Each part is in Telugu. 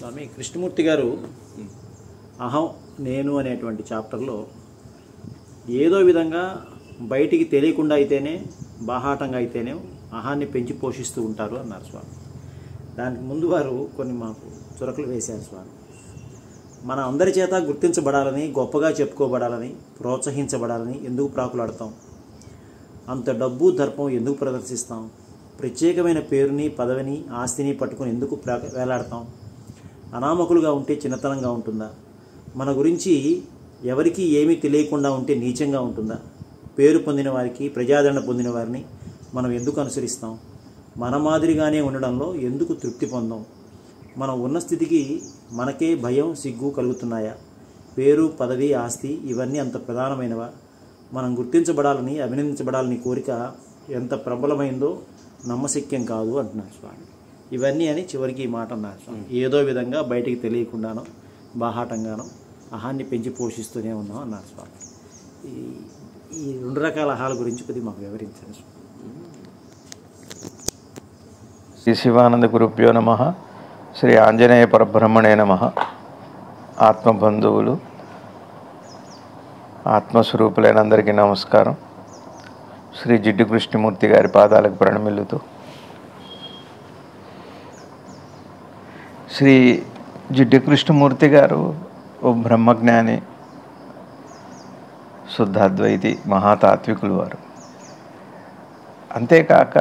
స్వామి కృష్ణమూర్తి గారు అహం నేను అనేటువంటి చాప్టర్లో ఏదో విధంగా బయటికి తెలియకుండా అయితేనే బాహాటంగా అయితేనే అహాన్ని పెంచి పోషిస్తూ ఉంటారు అన్నారు స్వామి దానికి ముందు వారు కొన్ని మాకు చురకలు వేశారు స్వామి మన అందరి చేత గుర్తించబడాలని గొప్పగా చెప్పుకోబడాలని ప్రోత్సహించబడాలని ఎందుకు ప్రాకులాడతాం అంత డబ్బు దర్పం ఎందుకు ప్రదర్శిస్తాం ప్రత్యేకమైన పేరుని పదవిని ఆస్తిని పట్టుకొని ఎందుకు ప్రా వేలాడతాం అనామకులుగా ఉంటే చిన్నతనంగా ఉంటుందా మన గురించి ఎవరికీ ఏమీ తెలియకుండా ఉంటే నీచంగా ఉంటుందా పేరు పొందిన వారికి ప్రజాదరణ పొందిన వారిని మనం ఎందుకు అనుసరిస్తాం మన మాదిరిగానే ఉండడంలో ఎందుకు తృప్తి పొందాం మనం ఉన్న స్థితికి మనకే భయం సిగ్గు కలుగుతున్నాయా పేరు పదవి ఆస్తి ఇవన్నీ అంత ప్రధానమైనవా మనం గుర్తించబడాలని అభినందించబడాలని కోరిక ఎంత ప్రబలమైందో నమ్మశక్యం కాదు అంటున్నారు స్వామి ఇవన్నీ అని చివరికి ఈ మాట అన్నారు స్వామి ఏదో విధంగా బయటికి తెలియకుండానో బాహాటంగానో అహాన్ని పెంచి పోషిస్తూనే ఉన్నాం అన్నారు స్వామి ఈ ఈ రెండు రకాల అహాల గురించి కొద్దిగా మాకు వివరించండి స్వామి శ్రీ శివానంద గురుభ్యో నమ శ్రీ ఆంజనేయ పరబ్రహ్మణే నమ ఆత్మబంధువులు ఆత్మస్వరూపులైన అందరికీ నమస్కారం శ్రీ జిడ్డు కృష్ణమూర్తి గారి పాదాలకు ప్రణమిల్లుతూ శ్రీ జిడ్డు కృష్ణమూర్తి గారు ఓ బ్రహ్మజ్ఞాని శుద్ధాద్వైతి మహాతాత్వికులు వారు అంతేకాక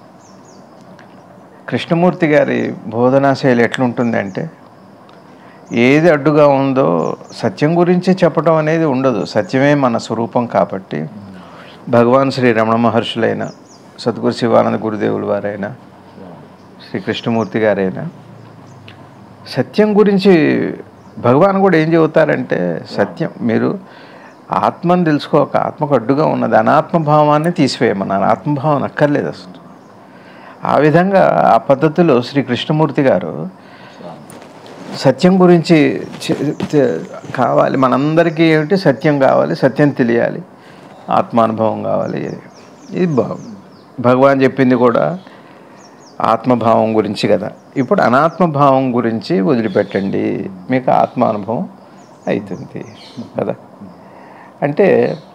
కృష్ణమూర్తి గారి బోధనా శైలి ఎట్లుంటుందంటే ఏది అడ్డుగా ఉందో సత్యం గురించి చెప్పడం అనేది ఉండదు సత్యమే మన స్వరూపం కాబట్టి భగవాన్ శ్రీ రమణ మహర్షులైన సద్గురు శివానంద గురుదేవులు వారైనా శ్రీ కృష్ణమూర్తి గారైనా సత్యం గురించి భగవాన్ కూడా ఏం చెబుతారంటే సత్యం మీరు ఆత్మను తెలుసుకోక ఆత్మకు అడ్డుగా ఉన్నది అనాత్మభావాన్ని తీసివేయమన్నారు ఆత్మభావం అక్కర్లేదు అసలు ఆ విధంగా ఆ పద్ధతిలో శ్రీ కృష్ణమూర్తి గారు సత్యం గురించి చె- తె- కావాలి మనందరికీ ఏమిటి సత్యం కావాలి సత్యం తెలియాలి ఆత్మానుభవం కావాలి ఇది భ- భగవాన్ చెప్పింది కూడా ఆత్మభావం గురించి కదా ఇప్పుడు అనాత్మభావం గురించి వదిలిపెట్టండి మీకు ఆత్మానుభవం అవుతుంది కదా అంటే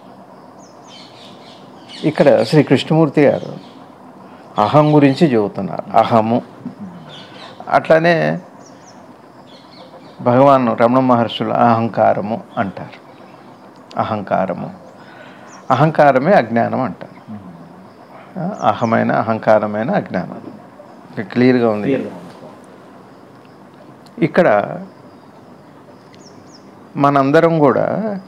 ఇక్కడ శ్రీ కృష్ణమూర్తి గారు అహం గురించి చెబుతున్నారు అహము అట్లానే భగవాన్ రమణ మహర్షులు అహంకారము అంటారు అహంకారము అహంకారమే అజ్ఞానం అంటారు ఆ, అహమైన అహంకారమైన అజ్ఞానం క్లియర్గా ఉంది ఇక్కడ మనందరం కూడా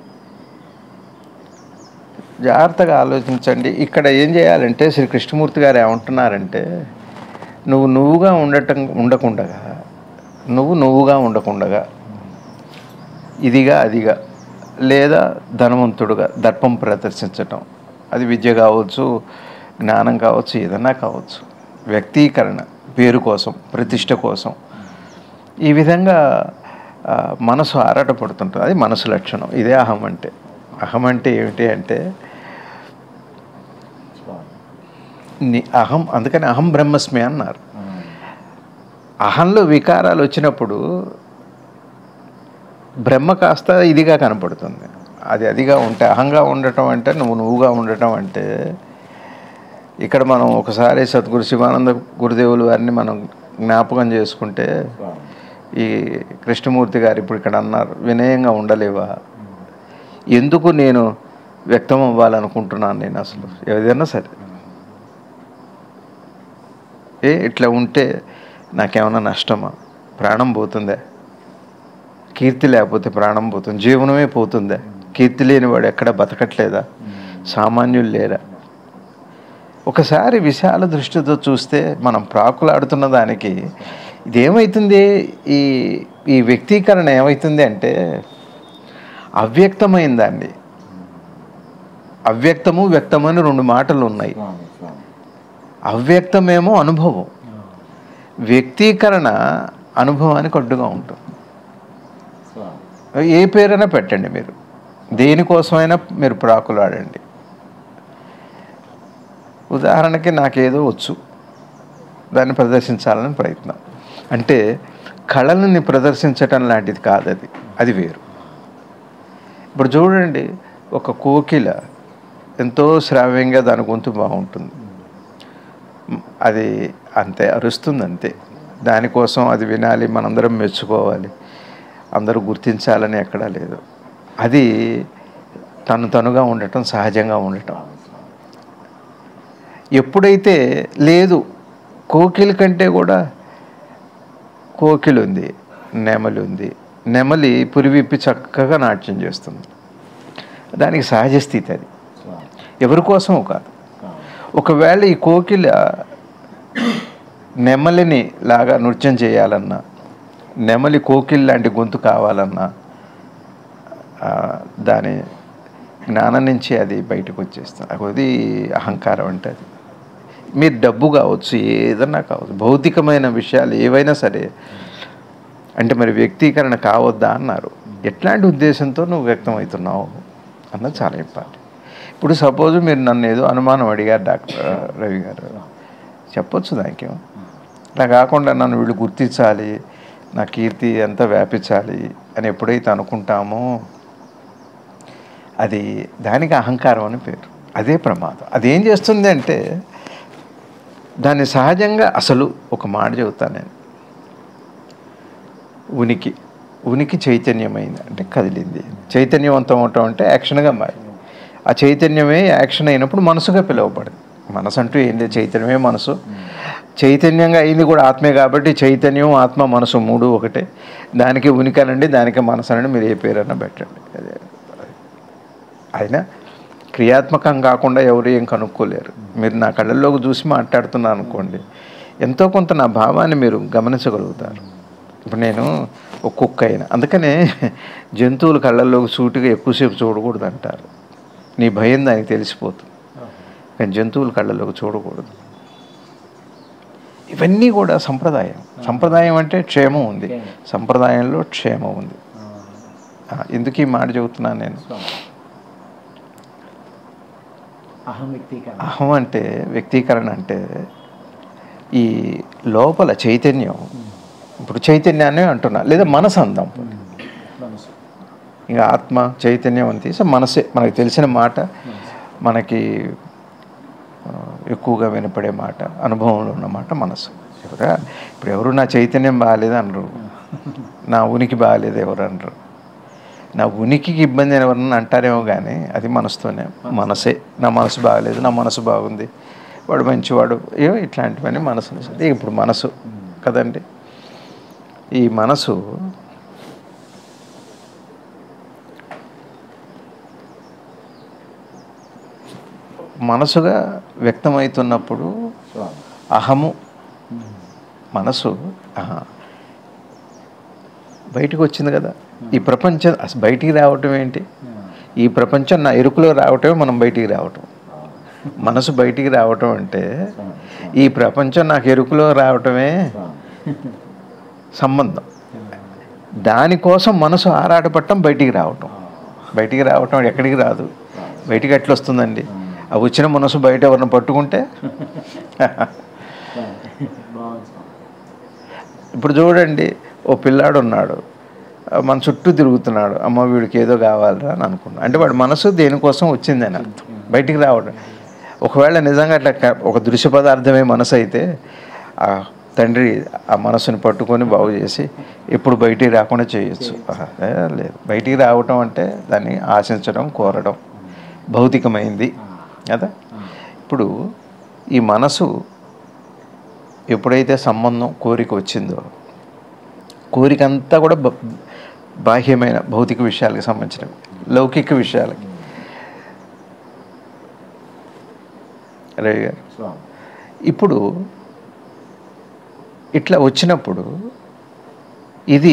జాగ్రత్తగా ఆలోచించండి ఇక్కడ ఏం చేయాలంటే శ్రీ కృష్ణమూర్తి గారు ఏమంటున్నారంటే నువ్వు నువ్వుగా ఉండటం ఉండకుండగా నువ్వు నువ్వుగా ఉండకుండగా ఇదిగా అదిగా లేదా ధనవంతుడుగా దర్పం ప్రదర్శించటం అది విద్య కావచ్చు జ్ఞానం కావచ్చు ఏదన్నా కావచ్చు వ్యక్తీకరణ పేరు కోసం ప్రతిష్ట కోసం ఈ విధంగా ఆ, మనసు ఆరాటపడుతుంటుంది అది మనసు లక్షణం ఇదే అహం అంటే అహం అంటే ఏమిటి అంటే ని అహం అందుకని అహం బ్రహ్మస్మి అన్నారు అహంలో వికారాలు వచ్చినప్పుడు బ్రహ్మ కాస్త ఇదిగా కనపడుతుంది అది అదిగా ఉంటే అహంగా ఉండటం అంటే నువ్వు నువ్వుగా ఉండటం అంటే ఇక్కడ మనం ఒకసారి సద్గురు శివానంద గురుదేవులు వారిని మనం జ్ఞాపకం చేసుకుంటే ఈ కృష్ణమూర్తి గారు ఇప్పుడు ఇక్కడ అన్నారు వినయంగా ఉండలేవా ఎందుకు నేను వ్యక్తం అవ్వాలనుకుంటున్నాను నేను అసలు ఏదైనా సరే ఏ ఇట్లా ఉంటే నాకేమైనా నష్టమా ప్రాణం పోతుందా కీర్తి లేకపోతే ప్రాణం పోతుంది జీవనమే పోతుందా కీర్తి లేనివాడు ఎక్కడ బతకట్లేదా సామాన్యులు లేరా ఒకసారి విశాల దృష్టితో చూస్తే మనం ప్రాకులాడుతున్న దానికి ఇదేమవుతుంది ఈ ఈ వ్యక్తీకరణ ఏమవుతుంది అంటే అవ్యక్తమైన దాన్ని అవ్యక్తము వ్యక్తమని రెండు మాటలు ఉన్నాయి అవ్యక్తమేమో అనుభవం వ్యక్తీకరణ అనుభవానికి అడ్డుగా ఉంటుంది ఏ పేరైనా పెట్టండి మీరు దేనికోసమైనా మీరు ప్రాకులాడండి ఉదాహరణకి నాకేదో వచ్చు దాన్ని ప్రదర్శించాలని ప్రయత్నం అంటే కళలని ప్రదర్శించటం లాంటిది కాదు అది అది వేరు ఇప్పుడు చూడండి ఒక కోకిల ఎంతో శ్రావ్యంగా దాని గొంతు బాగుంటుంది అది అంతే అరుస్తుంది అంతే దానికోసం అది వినాలి మనందరం మెచ్చుకోవాలి అందరూ గుర్తించాలని ఎక్కడా లేదు అది తను తనుగా ఉండటం సహజంగా ఉండటం ఎప్పుడైతే లేదు కోకిల కంటే కూడా కోకిలు ఉంది నెమలి ఉంది నెమలి పురివిప్పి చక్కగా నాట్యం చేస్తుంది దానికి సహజ స్థితి అది ఎవరి కోసం కాదు ఒకవేళ ఈ కోకిల నెమలిని లాగా నృత్యం చేయాలన్నా నెమలి కోకిల్ లాంటి గొంతు కావాలన్నా ఆ, దాని జ్ఞానం నుంచి అది బయటకు వచ్చేస్తుంది అది అహంకారం అంటే అది మీరు డబ్బు కావచ్చు ఏదన్నా కావచ్చు భౌతికమైన విషయాలు ఏవైనా సరే అంటే మరి వ్యక్తీకరణ కావద్దా అన్నారు ఎట్లాంటి ఉద్దేశంతో నువ్వు వ్యక్తం అవుతున్నావు అన్నది చాలా ఇంపార్టెంట్ ఇప్పుడు సపోజ్ మీరు నన్ను ఏదో అనుమానం అడిగారు డాక్టర్ రవి గారు చెప్పొచ్చు దానికేం అలా కాకుండా నన్ను వీళ్ళు గుర్తించాలి నా కీర్తి ఎంత వ్యాపించాలి అని ఎప్పుడైతే అనుకుంటామో అది దానికి అహంకారం అని పేరు అదే ప్రమాదం అదేం చేస్తుంది అంటే దాన్ని సహజంగా అసలు ఒక మాట చెబుతాను నేను ఉనికి ఉనికి చైతన్యమైంది అంటే కదిలింది చైతన్యవంతం అవటం అంటే యాక్షన్గా మారింది ఆ చైతన్యమే యాక్షన్ అయినప్పుడు మనసుగా పిలువబడింది మనసు అంటూ ఏం లేదు చైతన్యమే మనసు చైతన్యంగా అయింది కూడా ఆత్మే కాబట్టి చైతన్యం ఆత్మ మనసు మూడు ఒకటే దానికి ఉనికి అనండి దానికి మనసు అనండి మీరు ఏ పేరన్నా పెట్టండి అదే అయినా క్రియాత్మకం కాకుండా ఎవరు ఏం కనుక్కోలేరు మీరు నా కళ్ళల్లోకి చూసి మాట్లాడుతున్నాను అనుకోండి ఎంతో కొంత నా భావాన్ని మీరు గమనించగలుగుతారు ఇప్పుడు నేను ఒక కుక్క అయినా అందుకనే జంతువుల కళ్ళల్లోకి సూటిగా ఎక్కువసేపు చూడకూడదు అంటారు నీ భయం దానికి తెలిసిపోతుంది కానీ జంతువుల కళ్ళల్లోకి చూడకూడదు ఇవన్నీ కూడా సంప్రదాయం సంప్రదాయం అంటే క్షేమం ఉంది సంప్రదాయంలో క్షేమం ఉంది ఆ, ఎందుకు ఈ మాట చెబుతున్నాను నేను అహం వ్యక్తీకరణ అహం అంటే వ్యక్తీకరణ అంటే ఈ లోపల చైతన్యం ఇప్పుడు చైతన్యాన్ని అంటున్నా లేదా మనసు అందాం మనసు ఇంకా ఆత్మ చైతన్యం అని తీసి మనసే మనకు తెలిసిన మాట మనకి ఆ, ఎక్కువగా వినపడే మాట అనుభవంలో ఉన్న మాట మనసు ఎవరా ఇప్పుడు ఎవరు నా చైతన్యం బాగాలేదు అనరు నా ఉనికి బాగాలేదు ఎవరు అనరు నా ఉనికికి ఇబ్బంది అని ఎవరన్నా అంటారేమో కానీ అది మనసుతోనే మనసే నా మనసు బాగలేదు నా మనసు బాగుంది వాడు మంచివాడు ఏవో ఇట్లాంటివన్నీ మనసు ఇది ఇప్పుడు మనసు కదండి ఈ మనసు మనసుగా వ్యక్తమవుతున్నప్పుడు అహము మనసు ఆహా, బయటికి వచ్చింది కదా ఈ ప్రపంచం అసలు బయటికి రావటం ఏంటి ఈ ప్రపంచం నా ఎరుకులో రావటమే మనం బయటికి రావటం మనసు బయటికి రావటం అంటే ఈ ప్రపంచం నాకు ఎరుకులో రావటమే సంబంధం దానికోసం మనసు ఆరాటపడటం బయటికి రావటం బయటికి రావటం ఎక్కడికి రాదు బయటికి ఎట్లా వస్తుందండి ఆ వచ్చిన మనసు బయట ఎవరిని పట్టుకుంటే బాగుంది స్వామి. ఇప్పుడు చూడండి ఓ పిల్లాడు ఉన్నాడు ఆ, మన చుట్టూ తిరుగుతున్నాడు అమ్మ వీడికి ఏదో కావాలరా అని అనుకున్నాడు అంటే వాడి మనసు దేనికోసం వచ్చిందని అర్థం బయటికి రావడం ఒకవేళ నిజంగా అట్లా క- ఒక దృశ్య పదార్థమే మనసు అయితే ఆ తండ్రి ఆ మనసుని పట్టుకొని బాగు చేసి ఎప్పుడు బయటికి రాకుండా చేయొచ్చు ఆహా, ఏ, లేదు బయటికి రావటం అంటే దాన్ని ఆశించడం కోరడం భౌతికమైంది కదా ఇప్పుడు ఈ మనసు ఎప్పుడైతే సంబంధం కోరిక వచ్చిందో కోరిక అంతా కూడా బ- బాహ్యమైన భౌతిక విషయాలకు సంబంధించినవి లౌకిక విషయాలకి రవి గారు స్వామి ఇప్పుడు ఇట్లా వచ్చినప్పుడు ఇది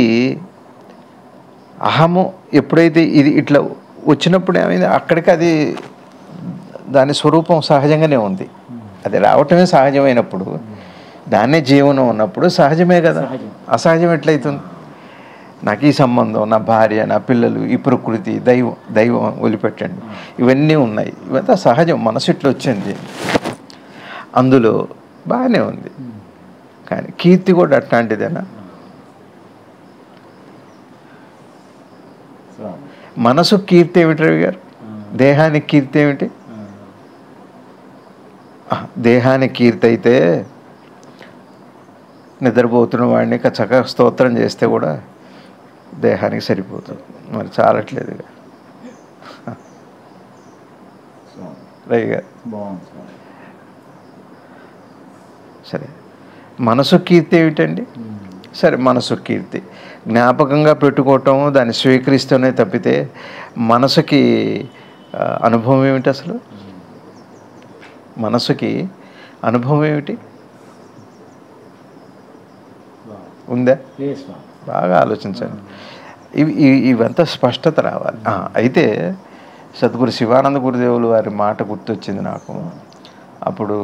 అహము ఎప్పుడైతే ఇది ఇట్లా వచ్చినప్పుడు ఏమైంది అక్కడికి అది దాని స్వరూపం సహజంగానే ఉంది అది రావటమే సహజమైనప్పుడు దాన్నే జీవనం ఉన్నప్పుడు సహజమే కదా సహజం. అసహజం ఎట్లయితుంది నాకు ఈ సంబంధం నా భార్య నా పిల్లలు ఈ ప్రకృతి దైవం దైవం వదిలిపెట్టండి ఇవన్నీ ఉన్నాయి ఇవంతా సహజం మనసు ఇట్లా వచ్చింది అందులో బాగానే ఉంది కానీ కీర్తి కూడా అట్లాంటిదేనా స్వామి మనసు కీర్తి ఏమిటి రవి గారు దేహానికి కీర్తి ఏమిటి ఆ, దేహానికి కీర్తి అయితే నిద్రపోతున్న వాడిని చక్కగా స్తోత్రం చేస్తే కూడా దేహానికి సరిపోతుంది మరి చాలట్లేదు ఇక. స్వామి రవి గారు బాగుంది స్వామి సరే మనసు కీర్తి ఏమిటండి సరే మనసు కీర్తి జ్ఞాపకంగా పెట్టుకోవటం దాన్ని స్వీకరిస్తూనే తప్పితే మనసుకి ఆ, అనుభవం ఏమిటి అసలు మనసుకి అనుభవం ఏమిటి ఉందా లేదు స్వామి బాగా ఆలోచించండి ఇవి ఇవి- ఇవంతా స్పష్టత రావాలి ఆ, అయితే సద్గురు శివానంద గురుదేవులు వారి మాట గుర్తొచ్చింది నాకు అప్పుడు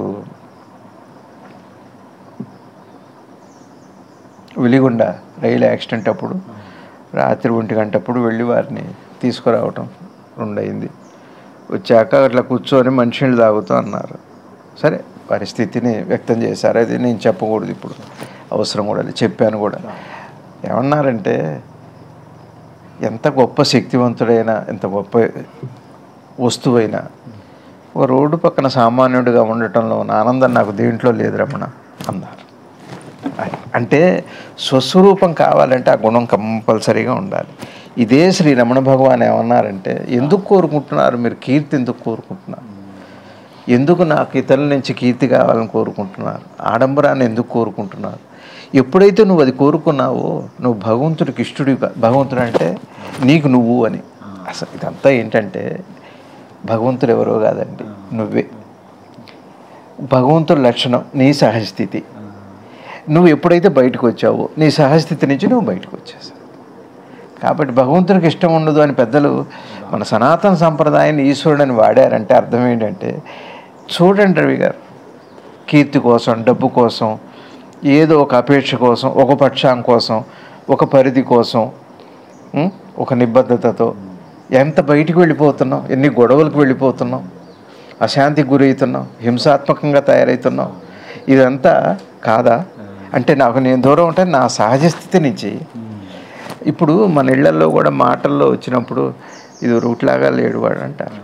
వెలిగొండ రైలు యాక్సిడెంట్ అప్పుడు రాత్రి ఒంటి గంటప్పుడు వెళ్ళి వారిని తీసుకురావటం రెండయింది వచ్చాక అట్లా కూర్చొని మంచినీళ్ళు తాగుతూ అన్నారు సరే వారి స్థితిని వ్యక్తం చేశారు అది నేను చెప్పకూడదు ఇప్పుడు అవసరం కూడా లేదు. చెప్పాను కూడా ఏమన్నారంటే ఎంత గొప్ప శక్తివంతుడైనా ఎంత గొప్ప వస్తువైనా ఓ రోడ్డు పక్కన సామాన్యుడిగా ఉండటంలో ఉన్న ఆనందం నాకు దేంట్లో లేదు రమణ అన్నారు అది. అంటే స్వస్వరూపం కావాలంటే ఆ గుణం కంపల్సరీగా ఉండాలి ఇదే శ్రీ రమణ భగవాన్ ఏమన్నారంటే ఎందుకు కోరుకుంటున్నారు మీరు కీర్తి ఎందుకు కోరుకుంటున్నారు ఎందుకు నాకు ఇతరుల నుంచి కీర్తి కావాలని కోరుకుంటున్నారు ఆడంబరాన్ని ఎందుకు కోరుకుంటున్నారు ఎప్పుడైతే నువ్వు అది కోరుకున్నావో నువ్వు భగవంతుడికి ఇష్టడు భగవంతుడు అంటే నీకు నువ్వు అని అసలు ఇదంతా ఏంటంటే భగవంతుడు ఎవరో కాదండి నువ్వే భగవంతుడి లక్షణం నీ సహజస్థితి నువ్వు ఎప్పుడైతే బయటకు వచ్చావో నీ సహజస్థితి నుంచి నువ్వు బయటకు వచ్చేసావు కాబట్టి భగవంతుడికి ఇష్టం ఉండదు అని పెద్దలు మన సనాతన సంప్రదాయాన్ని ఈశ్వరుడని వాడారంటే అర్థం ఏంటంటే చూడండి రవి గారు కీర్తి కోసం డబ్బు కోసం ఏదో ఒక అపేక్ష కోసం ఒక పక్షాం కోసం ఒక పరిధి కోసం ఉం? ఒక నిబద్ధతతో ఎంత బయటికి వెళ్ళిపోతున్నాం ఎన్ని గొడవలకు వెళ్ళిపోతున్నాం అశాంతికి గురవుతున్నాం హింసాత్మకంగా తయారవుతున్నాం ఇదంతా కాదా అంటే నాకు నేను దూరం ఉంటే నా సహజ స్థితి నుంచి ఇప్పుడు మన ఇళ్లలో కూడా మాటల్లో వచ్చినప్పుడు ఇది రూట్లాగా లేడు వాడు అంటారు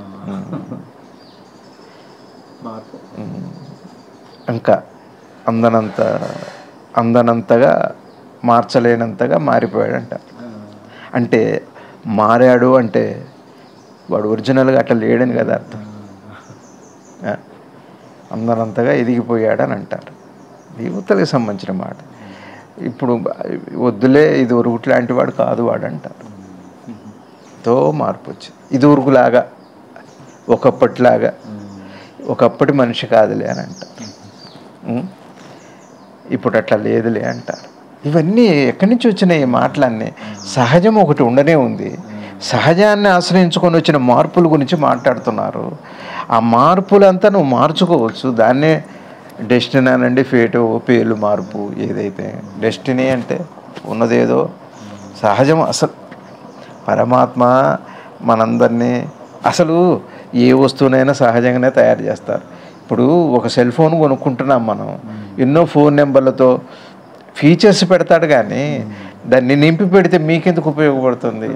మార్పు ఇంకా అందనంత అందనంతగా మార్చలేనంతగా మారిపోయాడు అంటారు అంటే మారాడు అంటే వాడు ఒరిజినల్గా అట్లా లేడని కదా అర్థం ఆ? అందనంతగా ఎదిగిపోయాడని అంటారు యువతలకు సంబంధించిన మాట ఇప్పుడు వద్దులే ఇది ఉరుగు లాంటి వాడు కాదు వాడు అంటారు తో మార్పు వచ్చింది ఇది ఉరుగులాగా ఒకప్పటిలాగా ఒకప్పటి మనిషి కాదులే అని అంటారు ఉం? ఇప్పుడు అట్లా లేదులే అంటారు ఇవన్నీ ఎక్కడి నుంచి వచ్చినాయి ఈ మాటలన్నీ సహజం ఒకటి ఉండనే ఉంది సహజాన్ని ఆశ్రయించుకొని వచ్చిన మార్పుల గురించి మాట్లాడుతున్నారు ఆ మార్పులంతా నువ్వు మార్చుకోవచ్చు దాన్నే డెస్టినీ అనండి ఫేటు పేర్లు మార్పు ఏదైతే డెస్టినీ అంటే ఉన్నదేదో సహజం అసలు పరమాత్మ మనందరినీ అసలు ఏ వస్తువునైనా సహజంగానే తయారు చేస్తారు ఇప్పుడు ఒక సెల్ ఫోన్ కొనుక్కుంటున్నాం మనం ఎన్నో ఫోన్ నెంబర్లతో ఫీచర్స్ పెడతాడు కానీ దాన్ని నింపి పెడితే మీకెందుకు ఉపయోగపడుతుంది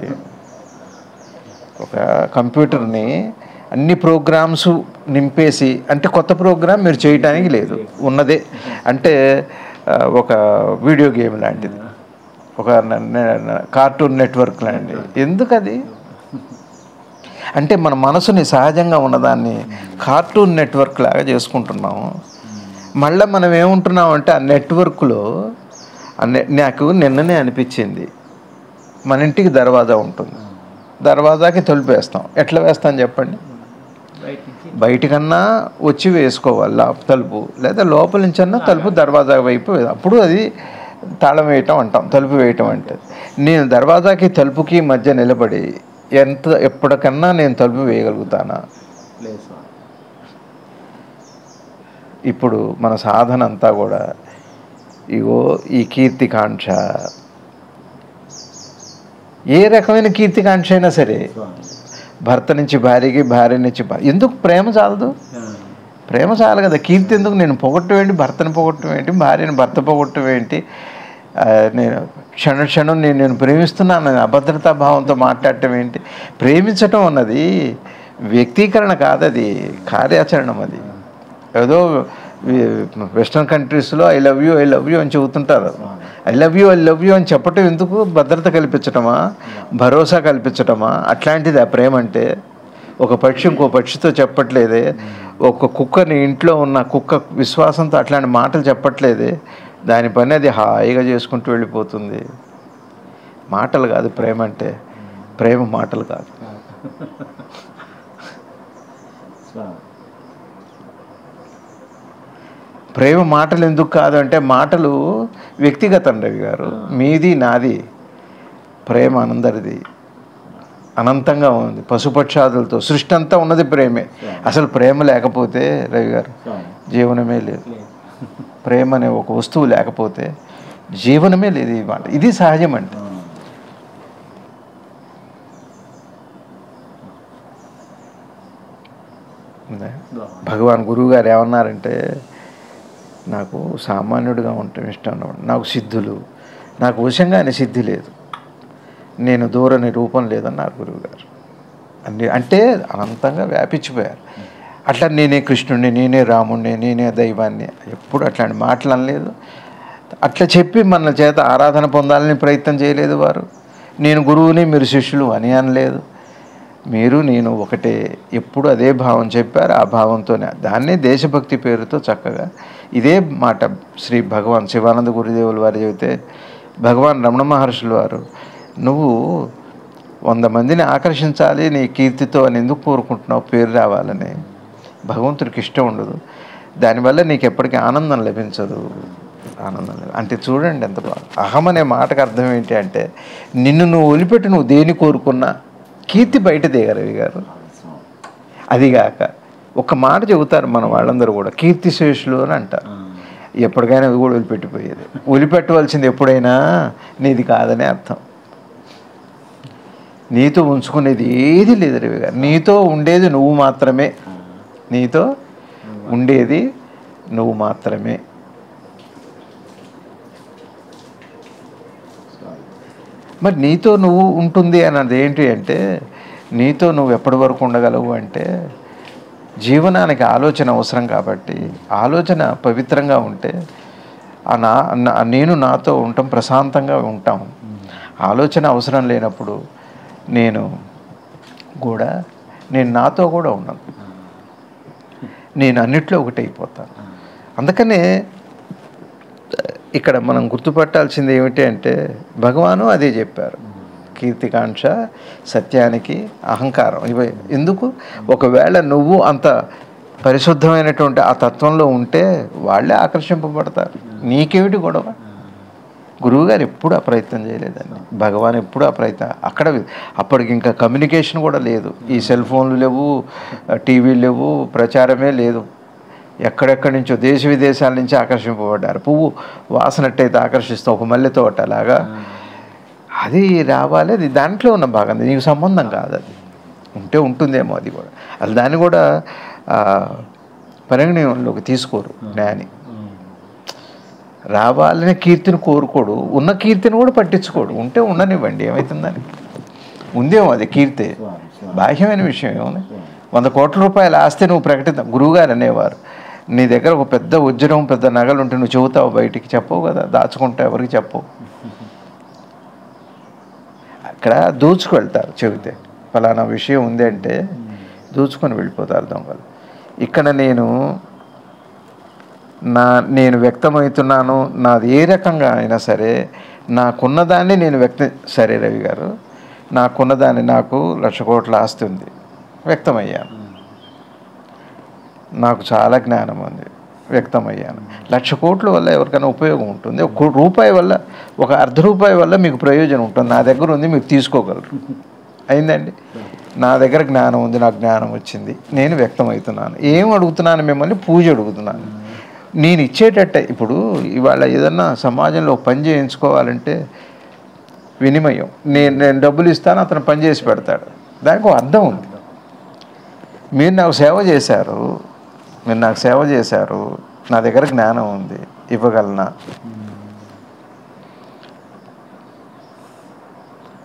ఒక కంప్యూటర్ని అన్ని ప్రోగ్రామ్స్ నింపేసి అంటే కొత్త ప్రోగ్రామ్ మీరు చేయటానికి లేదు ఉన్నదే అంటే ఆ, ఒక వీడియో గేమ్ లాంటిది ఒక న- న- కార్టూన్ నెట్వర్క్ లాంటిది ఎందుకు అది అంటే మన మనసుని సహజంగా ఉన్నదాన్ని కార్టూన్ నెట్వర్క్ లాగా చేసుకుంటున్నాము మళ్ళీ మనం ఏముంటున్నాం అంటే ఆ నెట్వర్క్లో ఆ నె- నాకు నిన్ననే అనిపించింది మన ఇంటికి దర్వాజా ఉంటుంది దర్వాజాకి తలుపు వేస్తాం ఎట్లా వేస్తాం చెప్పండి బయట నుంచి బయటికన్నా వచ్చి వేసుకోవాలి లా- తలుపు లేదా లోపల నుంచి అన్నా తలుపు దర్వాజా వైపు వే- అప్పుడు అది తాళం వేయటం అంటాం తలుపు వేయటం అంటే నేను దర్వాజాకి తలుపుకి మధ్య నిలబడి ఎంత ఎప్పటికన్నా నేను తలుపు వేయగలుగుతానా లేదు స్వామి ఇప్పుడు మన సాధన అంతా కూడా ఇగో ఈ కీర్తికాంక్ష ఏ రకమైన కీర్తికాంక్ష అయినా సరే స్వామి భర్త నుంచి భార్యకి భార్య నుంచి భా- ఎందుకు ప్రేమ చాలదు ప్రేమ చాలు కదా కీర్తి ఎందుకు నేను పొగట్టం ఏంటి భర్తను పొగట్టం ఏంటి భార్యను భర్త పొగట్టం ఏంటి ఆ, నేను క్షణ క్షణం నేను నేను ప్రేమిస్తున్నాను అని అభద్రతా భావంతో మాట్లాడటం ఏంటి ప్రేమించటం అన్నది వ్యక్తీకరణ కాదు అది కార్యాచరణం అది ఏదో వెస్ట్రన్ కంట్రీస్లో I love you I love you అని చెబుతుంటారు I love you I love you అని చెప్పటం ఎందుకు భద్రత కల్పించటమా భరోసా కల్పించటమా అట్లాంటిది ఆ ప్రేమ అంటే ఒక పక్షి ఇంకో పక్షితో చెప్పట్లేదే ఒక కుక్కని ఇంట్లో ఉన్న కుక్క విశ్వాసంతో అట్లాంటి మాటలు చెప్పట్లేదే దాని పని అది హాయిగా చేసుకుంటూ వెళ్ళిపోతుంది మాటలు కాదు ప్రేమ అంటే ప్రేమ మాటలు కాదు స్వామి ప్రేమ మాటలు ఎందుకు కాదు అంటే మాటలు వ్యక్తిగతం రవి గారు మీది నాది ప్రేమ అందరిది అనంతంగా ఉంది పశుపక్షాదులతో సృష్టి అంతా ఉన్నది ప్రేమే అసలు ప్రేమ లేకపోతే రవి గారు స్వామి జీవనమే లేదు ప్రేమ అనే ఒక వస్తువు లేకపోతే జీవనమే లేదు ఈ మాట ఇది సహజం అంటే ఉందా? భగవాన్ గురువు గారు ఏమన్నారంటే నాకు సామాన్యుడిగా ఉండటం ఇష్టం అన్నమాట నాకు సిద్ధులు నాకు వశంగానే సిద్ధి లేదు నేను దూరని రూపం లేదన్నారు గురువు గారు అన్ని అంటే అనంతంగా వ్యాపించిపోయారు అట్లా నేనే కృష్ణుడిని నేనే రాముడిని నేనే దైవాన్ని ఎప్పుడు అట్లాంటి మాటలు అనలేదు అట్లా చెప్పి మన చేత ఆరాధన పొందాలని ప్రయత్నం చేయలేదు వారు నేను గురువుని మీరు శిష్యులు అని అనలేదు మీరు నేను ఒకటే ఎప్పుడు అదే భావం చెప్పారు ఆ భావంతోనే దాన్నే దేశభక్తి పేరుతో చక్కగా ఇదే మాట శ్రీ భగవాన్ శివానంద గురుదేవులు వారు చెబితే భగవాన్ రమణ మహర్షులు వారు నువ్వు వంద మందిని ఆకర్షించాలి నీ కీర్తితో అని ఎందుకు కోరుకుంటున్నావు పేరు రావాలని భగవంతుడికి ఇష్టం ఉండదు దానివల్ల నీకు ఎప్పటికీ ఆనందం లభించదు ఆనందం లభి- అంటే చూడండి ఎంత బాగా అహం అనే మాటకు అర్థం ఏంటి అంటే నిన్ను నువ్వు వదిలిపెట్టి నువ్వు దేని కోరుకున్నా కీర్తి బయట దిగరవి గారు అదిగాక ఒక మాట చెబుతారు మన వాళ్ళందరూ కూడా కీర్తిశేషులు అని అంటారు ఎప్పటికైనా అది కూడా వదిలిపెట్టిపోయేది వదిలిపెట్టవలసింది ఎప్పుడైనా నీది కాదనే అర్థం నీతో ఉంచుకునేది ఏది లేదు రవి గారు నీతో ఉండేది నువ్వు మాత్రమే నీతో ఉండేది నువ్వు మాత్రమే మరి నీతో నువ్వు ఉంటుంది అన్నది ఏంటి అంటే నీతో నువ్వు ఎప్పటి వరకు ఉండగలవు అంటే జీవనానికి ఆలోచన అవసరం కాబట్టి ఆలోచన పవిత్రంగా ఉంటే ఆ నా నా- నేను నాతో ఉంటాం ప్రశాంతంగా ఉంటాం ఆలోచన అవసరం లేనప్పుడు నేను కూడా నేను నాతో కూడా ఉన్నాను నేను అన్నిట్లో ఒకటి అయిపోతాను అందుకనే ఇక్కడ మనం గుర్తుపట్టాల్సింది ఏమిటి అంటే భగవాను అదే చెప్పారు కీర్తికాంక్ష సత్యానికి అహంకారం ఇవి ఎందుకు ఒకవేళ నువ్వు అంత పరిశుద్ధమైనటువంటి ఆ తత్వంలో ఉంటే వాళ్ళే ఆకర్షింపబడతారు నీకేమిటి గొడవ గురువుగారు ఎప్పుడు ఆ ప్రయత్నం చేయలేదండి భగవాన్ ఎప్పుడు ఆ ప్రయత్నం అక్కడ అప్పటికి ఇంకా కమ్యూనికేషన్ కూడా లేదు ఈ సెల్ ఫోన్లు లేవు టీవీలు లేవు ప్రచారమే లేదు ఎక్కడెక్కడి నుంచో దేశ విదేశాల నుంచి ఆకర్షింపబడ్డారు పువ్వు వాసనట్టయితే ఆకర్షిస్తాం ఒక మల్లె తోట అలాగా అది రావాలి అది దాంట్లో ఉన్న భాగం నీకు సంబంధం కాదు అది ఉంటే ఉంటుందేమో అది కూడా అది దాన్ని కూడా ఆ, పరిగణలోకి తీసుకోరు జ్ఞాని రావాలనే కీర్తిని కోరుకోడు ఉన్న కీర్తిని కూడా పట్టించుకోడు ఉంటే ఉండనివ్వండి ఏమవుతుందని ఉందేమో అది కీర్తి బాహ్యమైన విషయం ఏముంది వంద కోట్ల రూపాయల ఆస్తి నువ్వు ప్రకటిద్దాం గురువుగారు అనేవారు నీ దగ్గర ఒక పెద్ద వజ్రం పెద్ద నగలు ఉంటే నువ్వు చెబుతావు బయటికి చెప్పవు కదా దాచుకుంటావు ఎవరికి చెప్పవు అక్కడ దూచుకెళ్తారు చెబితే ఫలానా విషయం ఉంది అంటే దూచుకొని వెళ్ళిపోతారు దొంగలు ఇక్కడ నేను నా నేను వ్యక్తమవుతున్నాను నాది ఏ రకంగా అయినా సరే నాకున్నదాన్ని నేను వ్యక్తం సరే రవి గారు నాకున్నదాన్ని నాకు లక్ష కోట్ల ఆస్తి ఉంది వ్యక్తమయ్యాను నాకు చాలా జ్ఞానం ఉంది వ్యక్తమయ్యాను లక్ష కోట్ల వల్ల ఎవరికైనా ఉపయోగం ఉంటుంది ఒక కో- రూపాయి వల్ల ఒక అర్ధ రూపాయి వల్ల మీకు ప్రయోజనం ఉంటుంది నా దగ్గర ఉంది మీరు తీసుకోగలరు అయిందండి నా దగ్గర జ్ఞానం ఉంది నాకు జ్ఞానం వచ్చింది నేను వ్యక్తమవుతున్నాను ఏం అడుగుతున్నాను మిమ్మల్ని పూజ అడుగుతున్నాను నేను ఇచ్చేటట్టే ఇప్పుడు ఇవాళ ఏదన్నా సమాజంలో ఒక పని చేయించుకోవాలంటే వినిమయం నేను నేను డబ్బులు ఇస్తాను అతను పని చేసి పెడతాడు దానికి ఒక అర్థం ఉంది మీరు నాకు సేవ చేశారు మీరు నాకు సేవ చేశారు నా దగ్గర జ్ఞానం ఉంది ఇవ్వగలనా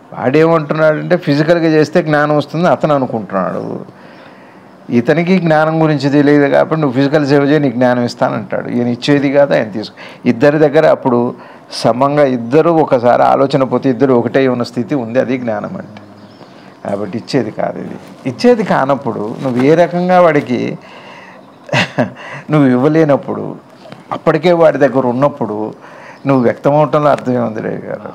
వాడేమంటున్నాడంటే ఫిజికల్గా చేస్తే జ్ఞానం వస్తుంది అతను అనుకుంటున్నాడు ఇతనికి జ్ఞానం గురించి తెలియదు కాబట్టి నువ్వు ఫిజికల్ సేవ చేయి నీకు జ్ఞానం ఇస్తానంటాడు ఈయన ఇచ్చేది కాదు ఆయన తీసుకు ఇద్దరి దగ్గర అప్పుడు సమంగా ఇద్దరు ఒకసారి ఆలోచన పోతే ఇద్దరు ఒకటే ఉన్న స్థితి ఉంది అది జ్ఞానం అంటే కాబట్టి ఇచ్చేది కాదు ఇది ఇచ్చేది కానప్పుడు నువ్వు ఏ రకంగా వాడికి నువ్వు ఇవ్వలేనప్పుడు అప్పటికే వాడి దగ్గర ఉన్నప్పుడు నువ్వు వ్యక్తమవటంలో అర్థమే ఉంది రే గారు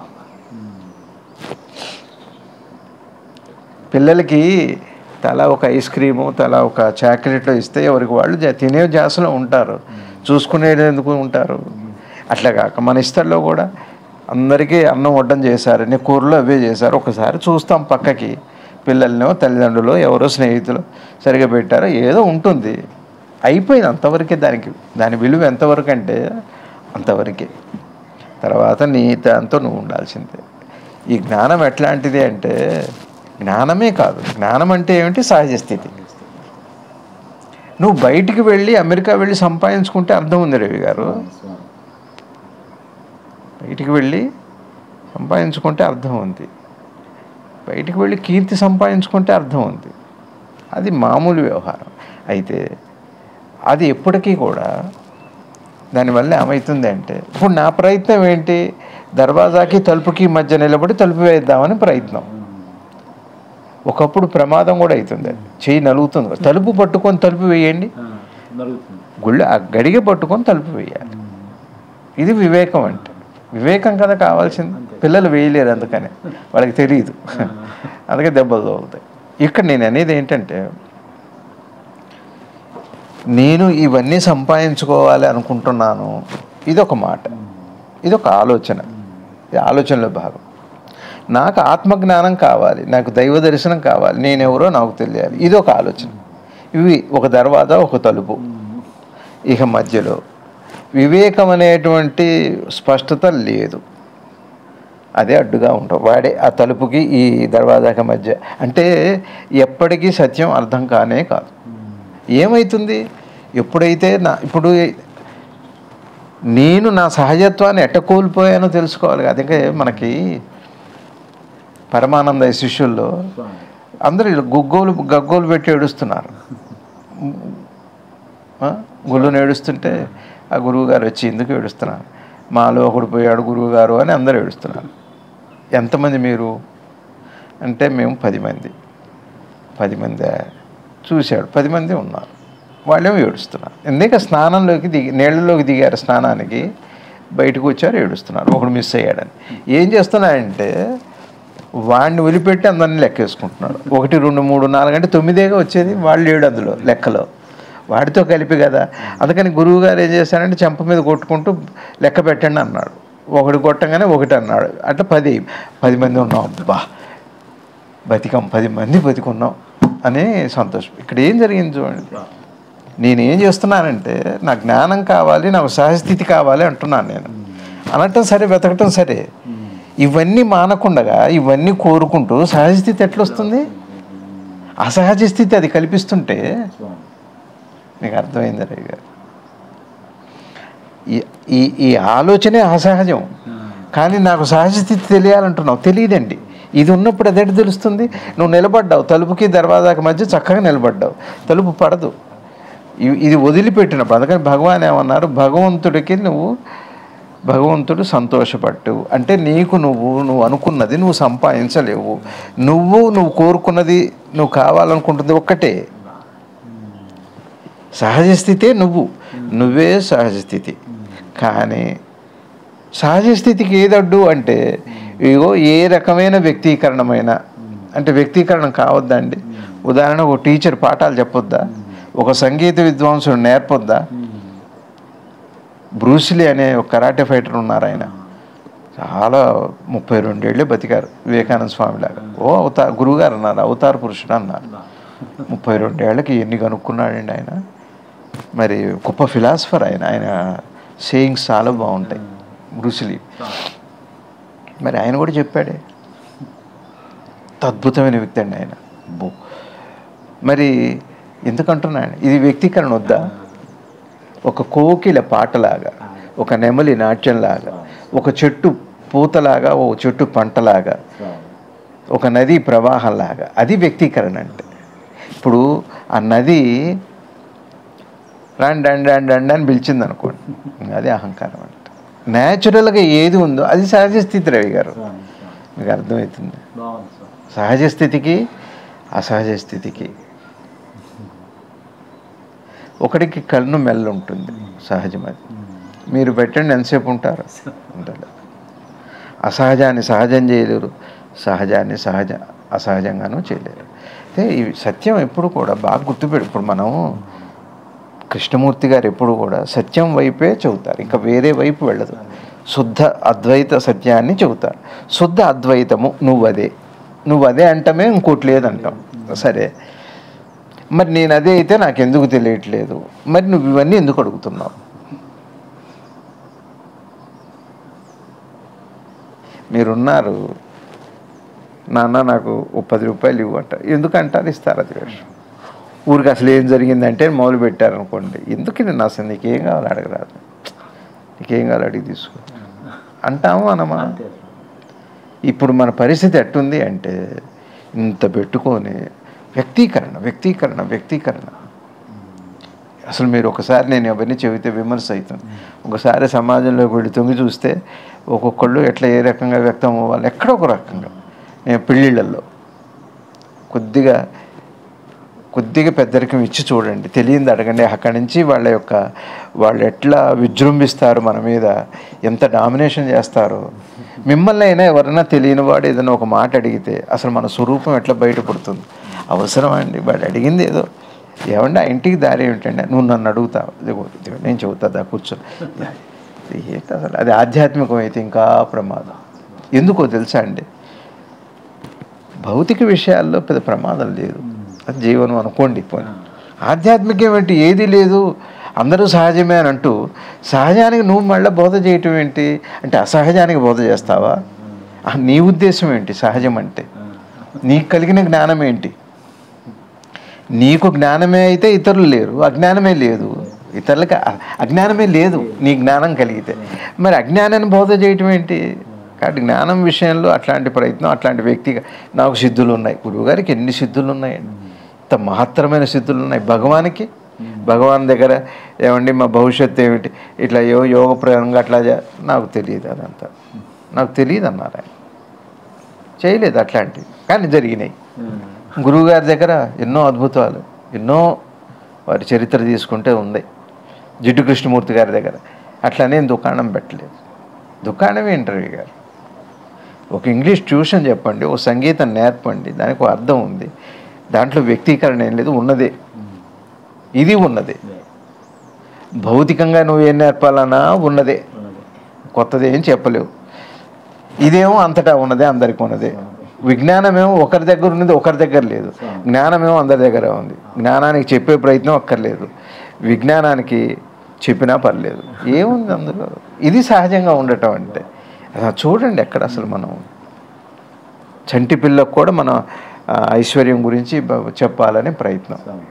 పిల్లలకి తలా ఒక ఐస్ క్రీము తలా ఒక చాక్లెట్లు ఇస్తే ఎవరికి వాళ్ళు జా- తినే జాసలో ఉంటారు చూసుకునేది ఎందుకు ఉంటారు అట్లా కాక మన ఇస్తల్లో కూడా అందరికీ అన్నం వడ్డం చేశారు నీ కూరలు అవే చేశారు ఒకసారి చూస్తాం పక్కకి పిల్లలనో తల్లిదండ్రులు ఎవరో స్నేహితులు సరిగా పెట్టారో ఏదో ఉంటుంది అయిపోయింది అంతవరకే దానికి దాని విలువ ఎంతవరకు అంటే అంతవరకే తర్వాత నీ దాంతో నువ్వు ఉండాల్సిందే ఈ జ్ఞానం ఎట్లాంటిది అంటే జ్ఞానమే కాదు జ్ఞానం అంటే ఏమిటి సహజ స్థితి నువ్వు బయటికి వెళ్ళి అమెరికా వెళ్ళి సంపాదించుకుంటే అర్థం ఉంది రవి గారు స్వామి బయటికి వెళ్ళి సంపాదించుకుంటే అర్థం ఉంది బయటికి వెళ్ళి కీర్తి సంపాదించుకుంటే అర్థం ఉంది అది మామూలు వ్యవహారం అయితే అది ఎప్పటికీ కూడా దానివల్ల ఏమవుతుంది అంటే ఇప్పుడు నా ప్రయత్నం ఏంటి దర్వాజాకి తలుపుకి మధ్య నిలబడి తలుపు వేద్దామని ప్రయత్నం ఒకప్పుడు ప్రమాదం కూడా అవుతుంది అది చెయ్యి నలుగుతుంది తలుపు పట్టుకొని తలుపు వేయండి ఆ, నలుగుతుంది గుళ్ళ ఆ గడిగ పట్టుకొని తలుపు వేయాలి ఇది వివేకం అంటే వివేకం కదా కావాల్సింది పిల్లలు వేయలేరు అందుకని వాళ్ళకి తెలియదు అందుకే దెబ్బలు తగులుతాయి ఇక్కడ నేను అనేది ఏంటంటే నేను ఇవన్నీ సంపాదించుకోవాలి అనుకుంటున్నాను ఇది ఒక మాట ఇది ఒక ఆలోచన ఇది ఆలోచనలో భాగం నాకు ఆత్మజ్ఞానం కావాలి నాకు దైవ దర్శనం కావాలి నేనెవరో నాకు తెలియాలి ఇది ఒక ఆలోచన ఇవి ఒక దర్వాజా ఒక తలుపు ఇక మధ్యలో వివేకం అనేటువంటి స్పష్టత లేదు అదే అడ్డుగా ఉంటాం వాడే ఆ తలుపుకి ఈ దర్వాజాకి మధ్య అంటే ఎప్పటికీ సత్యం అర్థం కానే కాదు ఏమవుతుంది ఎప్పుడైతే నా ఇప్పుడు నేను నా సహజత్వాన్ని ఎట్ట కోల్పోయానో తెలుసుకోవాలి అందుకే మనకి పరమానంద శిష్యుల్లో స్వామి అందరూ ఇలా గుగ్గోలు గగ్గోలు పెట్టి ఏడుస్తున్నారు ఆ? గుళ్ళుని ఏడుస్తుంటే ఆ గురువు గారు వచ్చి ఎందుకు ఏడుస్తున్నారు మాలో ఒకడు పోయాడు గురువు గారు అని అందరూ ఏడుస్తున్నారు ఎంతమంది మీరు అంటే మేము పది మంది పది మంది చూశాడు పది మంది ఉన్నారు వాళ్ళేమో ఏడుస్తున్నారు ఎందుక స్నానంలోకి దిగి నీళ్ళలోకి దిగారు స్నానానికి బయటకు వచ్చారు ఏడుస్తున్నారు ఒకడు మిస్ అయ్యాడని ఏం చేస్తున్నాడంటే వాడిని వదిలిపెట్టి అందరిని లెక్కేసుకుంటున్నాడు ఒకటి రెండు మూడు నాలుగు అంటే తొమ్మిదేగా వచ్చేది వాళ్ళు ఏడు అందులో లెక్కలో వాడితో కలిపి కదా అందుకని గురువు గారు ఏం చేశారంటే చెంప మీద కొట్టుకుంటూ లెక్క పెట్టండి అన్నాడు ఒకటి కొట్టంగానే ఒకటి అన్నాడు అట్లా పది పది మంది ఉన్నాం అబ్బా బతికం పది మంది బతికున్నాం అని సంతోషం ఇక్కడ ఏం జరిగింది చూడండి నేను ఏం చేస్తున్నానంటే నా జ్ఞానం కావాలి నాకు సహస్థితి కావాలి అంటున్నాను నేను అనటం సరే వెతకటం సరే ఇవన్నీ మానకుండగా ఇవన్నీ కోరుకుంటూ సహజస్థితి ఎట్లా వస్తుంది అసహజ స్థితి అది కల్పిస్తుంటే స్వామి నీకు అర్థమైంది రవి గారు ఈ- ఈ ఈ ఆలోచనే అసహజం కానీ నాకు సహజ స్థితి తెలియాలంటున్నావు తెలియదండి ఇది ఉన్నప్పుడు అదేంటి తెలుస్తుంది నువ్వు నిలబడ్డావు తలుపుకి దర్వాజాకి మధ్య చక్కగా నిలబడ్డావు తలుపు పడదు ఇ- ఇది వదిలిపెట్టినప్పుడు అందుకని భగవాన్ ఏమన్నారు భగవంతుడికి నువ్వు భగవంతుడు సంతోషపట్టు అంటే నీకు నువ్వు నువ్వు అనుకున్నది నువ్వు సంపాదించలేవు నువ్వు నువ్వు కోరుకున్నది నువ్వు కావాలనుకుంటుంది ఒక్కటే సహజ స్థితే నువ్వు నువ్వే సహజ స్థితి కానీ సహజ స్థితికి ఏదడ్డు అంటే ఇగో ఏ రకమైన వ్యక్తీకరణమైన అంటే వ్యక్తీకరణ కావద్దండి ఉదాహరణ ఒక టీచర్ పాఠాలు చెప్పొద్దా ఒక సంగీత విద్వాంసుడు నేర్పొద్దా బ్రూస్లీ అనే ఒక కరాటే ఫైటర్ ఉన్నారు ఆయన చాలా ముప్పై రెండేళ్ళే బతికారు వివేకానంద స్వామి లాగా ఓ అవతార్ గురువుగారు అన్నారు అవతార పురుషుడు అన్నారు ముప్పై రెండేళ్ళకి ఎన్ని కనుక్కున్నాడండి ఆయన మరి గొప్ప ఫిలాసఫర్ ఆయన ఆయన సేయింగ్స్ చాలా బాగుంటాయి బ్రూస్లీ మరి ఆయన కూడా చెప్పాడే అద్భుతమైన వ్యక్తి అండి ఆయన బో మరి ఎందుకంటున్నాను ఇది వ్యక్తీకరణ వద్దా ఒక కోకిల పాటలాగా ఒక నెమలి నాట్యంలాగా ఒక చెట్టు పూతలాగా ఓ చెట్టు పంటలాగా స్వామి ఒక నది ప్రవాహంలాగా అది వ్యక్తీకరణ అంటే ఇప్పుడు ఆ నది రండి రండి రండి రండి అని పిలిచింది అనుకోండి అది అహంకారం అంటే న్యాచురల్గా ఏది ఉందో అది సహజ స్థితి రవి గారు స్వామి మీకు అర్థమవుతుంది బాగుంది స్వామి సహజ స్థితికి అసహజ స్థితికి ఒకటికి కన్ను మెల్ల ఉంటుంది సహజం అది మీరు పెట్టండి ఎంతసేపు ఉంటారు ఉండలేదు అసహజాన్ని సహజం చేయలేరు సహజాన్ని సహజ అసహజంగానూ చేయలేరు అయితే ఈ సత్యం ఎప్పుడు కూడా బాగా గుర్తుపెడు ఇప్పుడు మనం కృష్ణమూర్తి గారు ఎప్పుడు కూడా సత్యం వైపే చెబుతారు ఇంకా వేరే వైపు వెళ్ళదు శుద్ధ అద్వైత సత్యాన్ని చెబుతారు శుద్ధ అద్వైతము నువ్వదే నువ్వు అదే అంటమే ఇంకోటి లేదంటాం సరే మరి నేను అదే అయితే నాకు ఎందుకు తెలియట్లేదు మరి నువ్వు ఇవన్నీ ఎందుకు అడుగుతున్నావు మీరున్నారు నాన్న నాకు ఓ పది రూపాయలు ఇవ్వట ఎందుకంటారు ఇస్తారు అది వేషం ఊరికి అసలు ఏం జరిగిందంటే మొదలు పెట్టారనుకోండి ఎందుకు నేను అసలు నీకేం కావాలి అడగరాదు నీకేం కావాలి అడిగి తీసుకో అంటాము అనమా అంతే స్వామి. ఇప్పుడు మన పరిస్థితి ఎట్టుంది అంటే ఇంత పెట్టుకొని వ్యక్తీకరణ వ్యక్తీకరణ వ్యక్తీకరణ అసలు మీరు ఒకసారి నేను ఎవరిని చెబితే విమర్శ అవుతుంది ఒకసారి సమాజంలోకి వెళ్ళి తొంగి చూస్తే ఒక్కొక్కళ్ళు ఎట్లా ఏ రకంగా వ్యక్తం అవ్వాలి ఎక్కడో ఒక రకంగా నేను పెళ్ళిళ్ళల్లో కొద్దిగా కొద్దిగా పెద్దరికం ఇచ్చి చూడండి తెలియంది అడగండి అక్కడి నుంచి వాళ్ళ యొక్క వాళ్ళు ఎట్లా విజృంభిస్తారు మన మీద ఎంత డామినేషన్ చేస్తారో మిమ్మల్ని అయినా ఎవరైనా తెలియని వాడు ఏదైనా ఒక మాట అడిగితే అసలు మన స్వరూపం ఎట్లా బయటపడుతుంది అవసరం అండి వాడు అడిగింది ఏదో ఏమండి ఆ ఇంటికి దారి ఏమిటండి నువ్వు నన్ను అడుగుతావు ఇదిగో, ఇదిగో నేను చెబుతా కూర్చో ఏంటి అసలు అది ఆధ్యాత్మికం అయితే ఇంకా ప్రమాదం ఎందుకో తెలుసా అండి భౌతిక విషయాల్లో పెద్ద ప్రమాదం లేదు అది జీవనం అనుకోండి పోనీ ఆధ్యాత్మికం ఏంటి ఏది లేదు అందరూ సహజమే అని అంటూ సహజానికి నువ్వు మళ్ళీ బోధ చేయటం ఏంటి అంటే అసహజానికి బోధ చేస్తావా ఆ, నీ ఉద్దేశం ఏంటి సహజం అంటే నీకు కలిగిన జ్ఞానం ఏంటి నీకు జ్ఞానమే అయితే ఇతరులు లేరు అజ్ఞానమే లేదు ఇతరులకి అ- అజ్ఞానమే లేదు నీ జ్ఞానం కలిగితే మరి అజ్ఞానాన్ని బోధ చేయటం ఏంటి కాబట్టి జ్ఞానం విషయంలో అట్లాంటి ప్రయత్నం అట్లాంటి వ్యక్తిగా నాకు సిద్ధులు ఉన్నాయి గురువుగారికి ఎన్ని సిద్ధులు ఉన్నాయండి ఇంత మహత్తరమైన సిద్ధులు ఉన్నాయి భగవానికి భగవాన్ దగ్గర ఏమండి మా భవిష్యత్తు ఏమిటి ఇట్లా యో యోగ ప్రయోగంగా అట్లా చే- నాకు తెలియదు అదంతా నాకు తెలియదు అన్నారు ఆయన చేయలేదు అట్లాంటివి కానీ జరిగినాయి గురువుగారి దగ్గర ఎన్నో అద్భుతాలు ఎన్నో వారి చరిత్ర తీసుకుంటే ఉంది జిడ్డు కృష్ణమూర్తి గారి దగ్గర అట్లనే దుకాణం పెట్టలేదు దుకాణం ఏంటవి గారు ఒక ఇంగ్లీష్ ట్యూషన్ చెప్పండి ఒక సంగీతం నేర్పండి దానికి ఒక అర్థం ఉంది దాంట్లో వ్యక్తీకరణ ఏం లేదు ఉన్నదే ఇది ఉన్నదే భౌతికంగా నువ్వేం నేర్పాలన్నా ఉన్నదే కొత్తది ఏం చెప్పలేవు ఇదేమో అంతటా ఉన్నదే అందరికి ఉన్నదే విజ్ఞానమేమో ఒకరి దగ్గర ఉన్నది ఒకరి దగ్గర లేదు జ్ఞానమేమో అందరి దగ్గర ఉంది జ్ఞానానికి చెప్పే ప్రయత్నం అక్కర్లేదు విజ్ఞానానికి చెప్పినా పర్లేదు ఏముంది అందులో ఇది సహజంగా ఉండటం అంటే అసలు చూడండి ఎక్కడ అసలు మనం చంటి పిల్లకు కూడా మనం ఆ, ఐశ్వర్యం గురించి బ- చెప్పాలని ప్రయత్నం స్వామి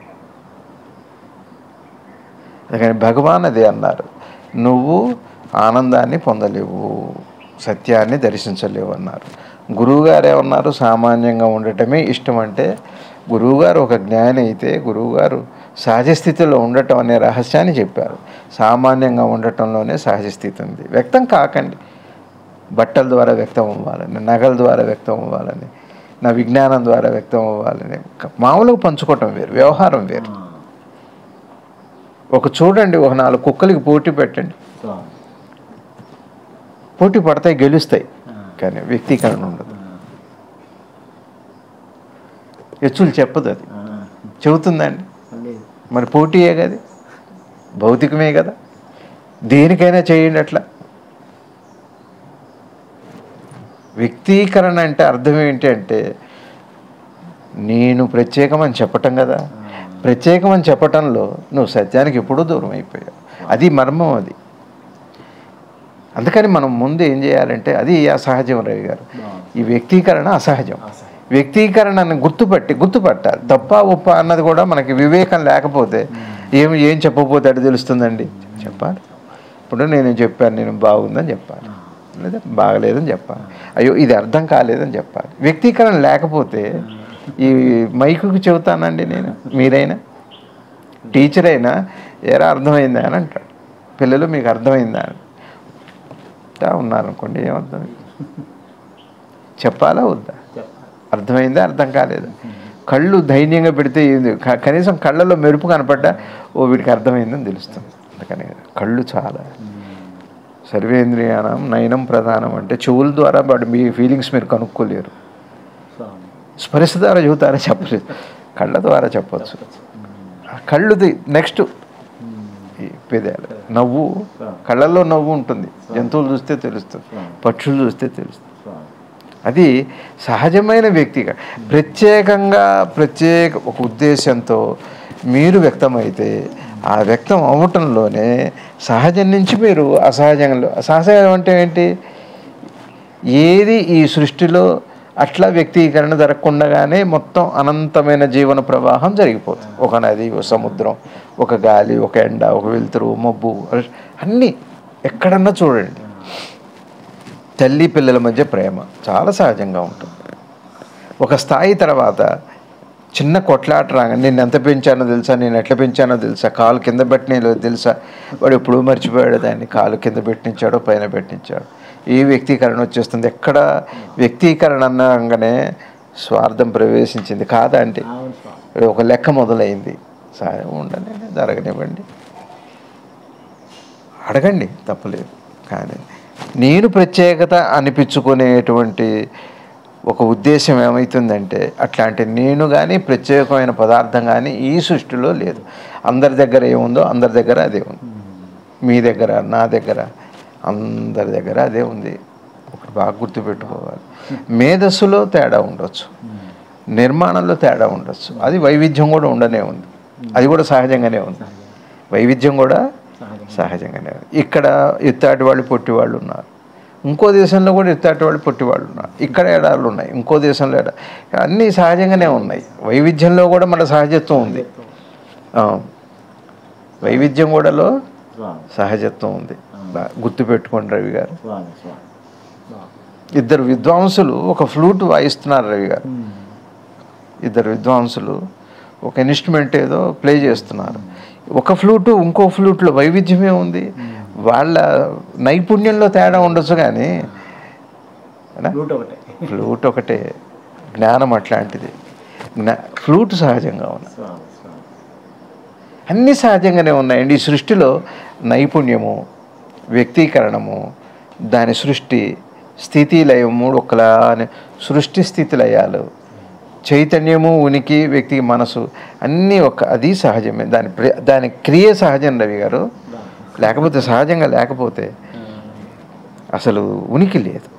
అందుకని భగవాన్ అదే అన్నారు నువ్వు ఆనందాన్ని పొందలేవు సత్యాన్ని దర్శించలేవు అన్నారు గురువుగారు ఏమన్నారు సామాన్యంగా ఉండటమే ఇష్టం అంటే గురువుగారు ఒక జ్ఞాని అయితే గురువుగారు సహజ స్థితిలో ఉండటం అనే రహస్యాన్ని చెప్పారు సామాన్యంగా ఉండటంలోనే సహజ స్థితి ఉంది వ్యక్తం కాకండి బట్టల ద్వారా వ్యక్తం అవ్వాలని నగల ద్వారా వ్యక్తం అవ్వాలని నా విజ్ఞానం ద్వారా వ్యక్తం అవ్వాలని మామూలుగా పంచుకోవటం వేరు వ్యవహారం వేరు ఒక చూడండి ఒక నాలుగు కుక్కలకి పోటీ పెట్టండి స్వామి పోటీ పడతాయి గెలుస్తాయి కానీ వ్యక్తీకరణ ఉండదు ఎచ్చులు చెప్పదు అది చెబుతుందండి లేదు మరి పోటీయే కదా భౌతికమే కదా దేనికైనా చేయండి అట్లా వ్యక్తీకరణ అంటే అర్థం ఏంటి అంటే నేను ప్రత్యేకమని చెప్పటం కదా ప్రత్యేకమని చెప్పటంలో నువ్వు సత్యానికి ఎప్పుడూ దూరం అయిపోయావు అది మర్మం అది అందుకని మనం ముందు ఏం చేయాలంటే అది అసహజం రవి గారు ఈ వ్యక్తీకరణ అసహజం వ్యక్తీకరణను గుర్తుపట్టి గుర్తుపట్టాలి తప్ప ఉప్ప అన్నది కూడా మనకి వివేకం లేకపోతే ఏం ఏం చెప్పకపోతే అటు తెలుస్తుందండి చెప్పాలి ఇప్పుడు నేను చెప్పాను నేను బాగుందని చెప్పాలి లేదా బాగలేదని చెప్పాలి అయ్యో ఇది అర్థం కాలేదని చెప్పాలి వ్యక్తీకరణ లేకపోతే ఈ మైకుకి చెబుతానండి నేను మీరైనా టీచర్ అయినా ఎరా అర్థమైందా అని అంటాడు పిల్లలు మీకు అర్థమైందా అని ఇట్టా ఉన్నారనుకోండి ఏమర్థమైంది చెప్పాలా వద్దా అర్థమైందా అర్థం కాలేదా కళ్ళు ధైర్యంగా పెడితే ఏంది క- కనీసం కళ్ళలో మెరుపు కనపడ్డా ఓ వీడికి అర్థమైందని తెలుస్తుంది అందుకని కళ్ళు చాలా సర్వేంద్రియానం నయనం ప్రధానం అంటే చెవుల ద్వారా వాడు మీ ఫీలింగ్స్ మీరు కనుక్కోలేరు స్వామి స్పర్శ ద్వారా చెబుతారా చెప్పలేదు కళ్ళ ద్వారా చెప్పచ్చు ఆ కళ్ళుది నెక్స్ట్ ఈ పెదాలు నవ్వు కళ్ళల్లో నవ్వు ఉంటుంది జంతువులు చూస్తే తెలుస్తుంది పక్షులు చూస్తే తెలుస్తుంది స్వామి అది సహజమైన వ్యక్తిగా ప్రత్యేకంగా ప్రత్యేక ఒక ఉద్దేశంతో మీరు వ్యక్తమైతే ఆ వ్యక్తం అవ్వటంలోనే సహజం నుంచి మీరు అసహజంలో అసహజం అంటే ఏంటి ఏది ఈ సృష్టిలో అట్లా వ్యక్తీకరణ జరగకుండానే మొత్తం అనంతమైన జీవన ప్రవాహం జరిగిపోతుంది ఒక నది ఒక సముద్రం ఒక గాలి ఒక ఎండ ఒక వెలుతురు మబ్బు అన్నీ ఎక్కడన్నా చూడండి తల్లి పిల్లల మధ్య ప్రేమ చాలా సహజంగా ఉంటుంది ఒక స్థాయి తర్వాత చిన్న కొట్లాట రాగా నేను ఎంత పెంచానో తెలుసా నేను ఎట్లా పెంచానో తెలుసా కాలు కింద పెట్టినో తెలుసా వాడు ఎప్పుడూ మర్చిపోయాడు దాన్ని కాలు కింద పెట్టించాడో పైన పెట్టించాడు ఈ వ్యక్తీకరణ వచ్చేస్తుంది ఎక్కడ వ్యక్తీకరణ అనగానే స్వార్థం ప్రవేశించింది కాదా అంటే అవును స్వామి ఒక లెక్క మొదలైంది సరే ఉండని జరగనివ్వండి అడగండి తప్పలేదు కానీ నేను ప్రత్యేకత అనిపించుకునేటువంటి ఒక ఉద్దేశం ఏమవుతుందంటే అట్లాంటి నేను కానీ ప్రత్యేకమైన పదార్థం కానీ ఈ సృష్టిలో లేదు అందరి దగ్గర ఏముందో అందరి దగ్గర అదే ఉంది మీ దగ్గర నా దగ్గర అందరి దగ్గర అదే ఉంది ఒకటి బాగా గుర్తుపెట్టుకోవాలి మేధస్సులో తేడా ఉండొచ్చు నిర్మాణంలో తేడా ఉండొచ్చు అది వైవిధ్యం కూడా ఉండనే ఉంది అది కూడా సహజంగానే ఉంది వైవిధ్యం కూడా సహజంగానే ఉంది ఇక్కడ ఎత్తాటి వాళ్ళు పొట్టి వాళ్ళు ఉన్నారు ఇంకో దేశంలో కూడా ఎత్తాటి వాళ్ళు పొట్టి వాళ్ళు ఉన్నారు ఇక్కడ ఎడాలు ఉన్నాయి ఇంకో దేశంలో ఎడా అన్నీ సహజంగానే ఉన్నాయి వైవిధ్యంలో కూడా మన సహజత్వం ఉంది ఆ. వైవిధ్యం కూడాలో స్వామి సహజత్వం ఉంది బా- గుర్తుపెట్టుకోండి రవి గారు స్వామి స్వామి స్వామి. ఇద్దరు విద్వాంసులు ఒక ఫ్లూట్ వాయిస్తున్నారు రవి గారు ఇద్దరు విద్వాంసులు ఒక ఇన్స్ట్రుమెంట్ ఏదో ప్లే చేస్తున్నారు ఒక ఫ్లూటు ఇంకో ఫ్లూట్లో వైవిధ్యమే ఉంది వాళ్ళ నైపుణ్యంలో తేడా ఉండొచ్చు కానీ రూట్ ఒకటే ఫ్లూట్ ఒకటే జ్ఞానం అట్లాంటిది జ్ఞా ఫ్లూట్ సహజంగా ఉంది స్వామి స్వామి అన్నీ సహజంగానే ఉన్నాయండి ఈ సృష్టిలో నైపుణ్యము వ్యక్తీకరణము దాని సృష్టి స్థితి లయం మూడు ఒకలానే సృష్టి స్థితి లయాలు చైతన్యము ఉనికి వ్యక్తి మనసు అన్నీ ఒక అది సహజమే దాని ప్ర- దాని క్రియ సహజం రవి గారు లేకపోతే సహజంగా లేకపోతే అసలు ఉనికి లేదు